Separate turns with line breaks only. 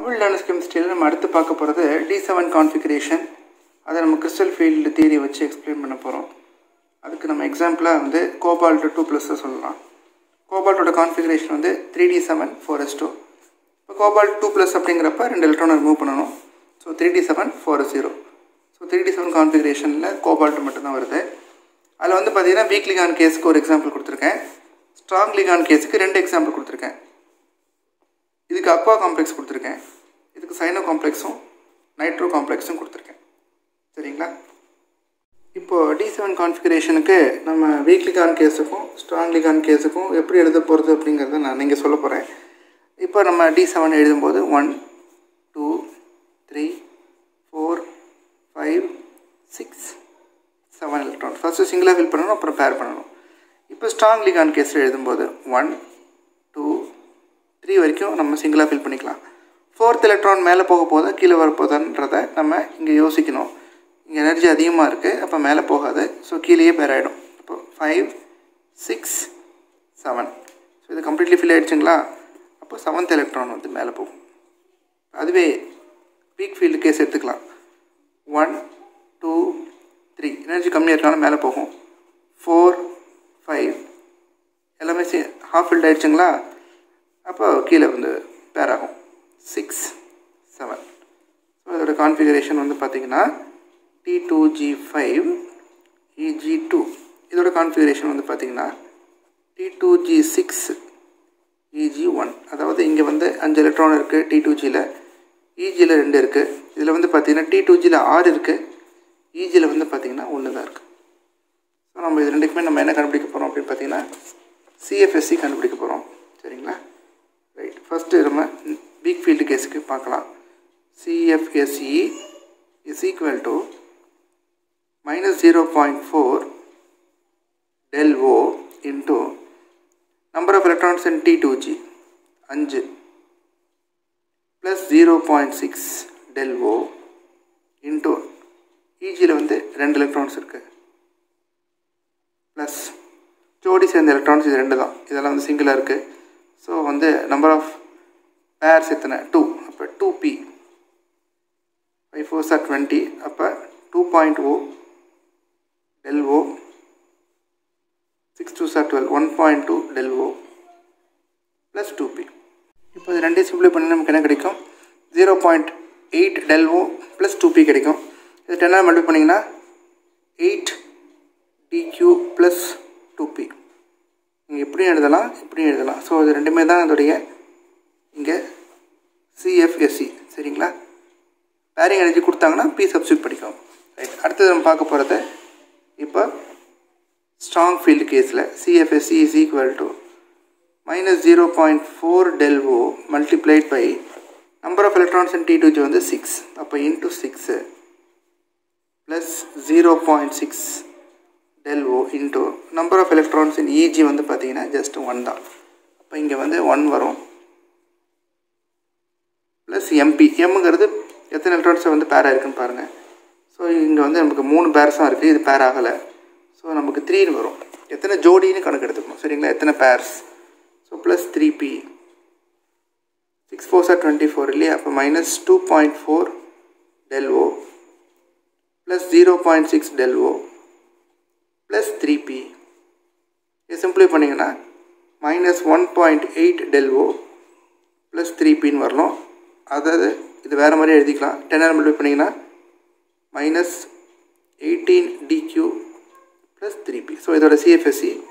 Tamil learners கெமிஸ்ட்ரியில் நம்ம அடுத்து பார்க்க போகிறது டி செவன் கான்ஃபிகரேஷன் அதை நம்ம கிறிஸ்டல் ஃபீல்டு தியரி வச்சு எக்ஸ்பிளைன் பண்ண போகிறோம் அதுக்கு நம்ம எக்ஸாம்பிளாக வந்து கோபால்ட் டூ ப்ளஸ்ஸை சொல்லலாம் கோபால்ட்டோட கான்ஃபிகரேஷன் வந்து three D seven four S two இப்போ கோபால்ட் டூ ப்ளஸ் அப்படிங்கிறப்ப ரெண்டு எலக்ட்ரானை ரிமூவ் பண்ணணும் so three D seven four zero so three D seven கான்ஃபிகரேஷனில் கோபால்ட் மட்டும்தான் வருது அதில் வந்து பார்த்தீங்கன்னா வீக் லிகான் கேஸுக்கு ஒரு எக்ஸாம்பிள் கொடுத்துருக்கேன் ஸ்ட்ராங் லிகான் கேஸுக்கு ரெண்டு எக்ஸாம்பிள் கொடுத்துருக்கேன் இதுக்கு அக்வா காம்ப்ளெக்ஸ் கொடுத்துருக்கேன் இதுக்கு சைனோ காம்ப்ளெக்ஸும் நைட்ரோ காம்ப்ளெக்ஸும் கொடுத்துருக்கேன் சரிங்களா இப்போது டி செவன் கான்ஃபிகரேஷனுக்கு நம்ம வீக்லிகான் கேஸுக்கும் ஸ்ட்ராங் லிகான் கேஸுக்கும் எப்படி எழுத போகிறது அப்படிங்கிறத நான் நீங்கள் சொல்ல போகிறேன் இப்போ நம்ம டி செவன் எழுதும்போது one two three four five six seven electron first சிங்கிளாக ஃபில் பண்ணணும் அப்புறம் பேர் பண்ணணும் இப்போ ஸ்ட்ராங் லிகான் கேஸில் எழுதும்போது ஒன் டூ த்ரீ வரைக்கும் நம்ம சிங்கிளாக ஃபில் பண்ணிக்கலாம் ஃபோர்த் எலக்ட்ரான் மேலே போக போதா கீழே வரப்போதான்றத நம்ம இங்கே யோசிக்கணும் இங்கே எனர்ஜி அதிகமாக இருக்குது அப்போ மேலே போகாது ஸோ கீழேயே பேர் ஆகிடும் இப்போ ஃபைவ் சிக்ஸ் செவன் ஸோ இது கம்ப்ளீட்லி ஃபில் ஆகிடுச்சுங்களா அப்போ செவன்த் எலக்ட்ரான் வந்து மேலே போகும் அதுவே வீக் ஃபீல்டு கேஸ் எடுத்துக்கலாம் ஒன் டூ த்ரீ எனர்ஜி கம்மியாக இருக்கனால மேலே போகும் ஃபோர் ஃபைவ் எல்லாமே சி ஹாஃப் ஃபில்ட் ஆகிடுச்சுங்களா அப்போ கீழே வந்து பேர் ஆகும் சிக்ஸ் செவன் ஸோ இதோட கான்ஃபிகரேஷன் வந்து பார்த்திங்கன்னா T two G five E G two இதோட கான்ஃபிகரேஷன் வந்து பார்த்திங்கன்னா T two G six E G one அதாவது இங்கே வந்து அஞ்சு எலக்ட்ரான் இருக்குது டி டூ ஜியில் இஜியில் ரெண்டு இருக்குது இதில் வந்து பார்த்திங்கன்னா டி டூ ஜியில் ஆறு இருக்குது இஜியில் வந்து பார்த்திங்கன்னா ஒன்று தான் இருக்குது ஸோ நம்ம இது ரெண்டுக்குமே நம்ம என்ன கண்டுபிடிக்க போகிறோம் அப்படின்னு பார்த்தீங்கன்னா சிஎஃப்எஸ்சி கண்டுபிடிக்க போகிறோம் சரிங்களா ரைட் ஃபஸ்ட்டு நம்ம வீக் ஃபீல்டு கேஸுக்கு பார்க்கலாம் CFSE is equal to minus zero point four del O into number of electrons in T two G அஞ்சு plus zero point six del O into இஜியில் வந்து ரெண்டு எலக்ட்ரான்ஸ் இருக்குது ப்ளஸ் ஜோடி சேர்ந்த எலக்ட்ரான்ஸ் இது ரெண்டு தான் இதெல்லாம் வந்து சிங்கிளாக இருக்குது ஸோ வந்து நம்பர் ஆஃப் பேர்ஸ் எத்தனை டூ அப்போ two P five four sir twenty அப்போ two point O del O six two sir twelve one point two del O plus two P இப்போ இது ரெண்டையும் சிம்பிளை பண்ணி நமக்கு என்ன கிடைக்கும் zero point eight del O plus two P கிடைக்கும் இது டென்னாக மல்டிபிள் பண்ணிங்கன்னா eight DQ plus two P நீங்கள் இப்படியும் எழுதலாம் இப்படியும் எழுதலாம் ஸோ இது ரெண்டுமே தான் அதோடைய இங்கே சிஎஃப்எஸ்சி சரிங்களா பேரிங் எனர்ஜி கொடுத்தாங்கன்னா பி சப்ஸ்டியூட் படிக்கும் ரைட் அடுத்தது நம்ம பார்க்க போகிறது இப்போ ஸ்ட்ராங் ஃபீல்டு கேஸில் CFSE is equal to minus zero point four del O multiplied by number of electrons in T two G வந்து சிக்ஸ் அப்போ into six plus zero point six del O into number of electrons in E G வந்து பார்த்தீங்கன்னா just one தான் அப்போ இங்கே வந்து one வரும் plus MP எம்முங்கிறது எத்தனை எலக்ட்ரான்ஸை வந்து பேராக இருக்குன்னு பாருங்கள் ஸோ இங்கே வந்து நமக்கு மூணு பேர்ஸாக இருக்குது இது பேர் ஆகலை ஸோ நமக்கு த்ரீன்னு வரும் எத்தனை ஜோடின்னு கணக்கு எடுத்துக்கணும் சரிங்களா எத்தனை pairs so plus three P six four sir twenty four இல்லையா அப்போ minus two point four del O plus zero point six del O plus three P இது சிம்பிளை பண்ணிங்கன்னா minus one point eight del O plus three பின்னு வரணும் அதாவது இது வேறு மாதிரி எழுதிக்கலாம் டென் மல்டிப்ளை பண்ணிங்கன்னா minus eighteen DQ plus three P so இதோட சிஎஃப்எஸ்சி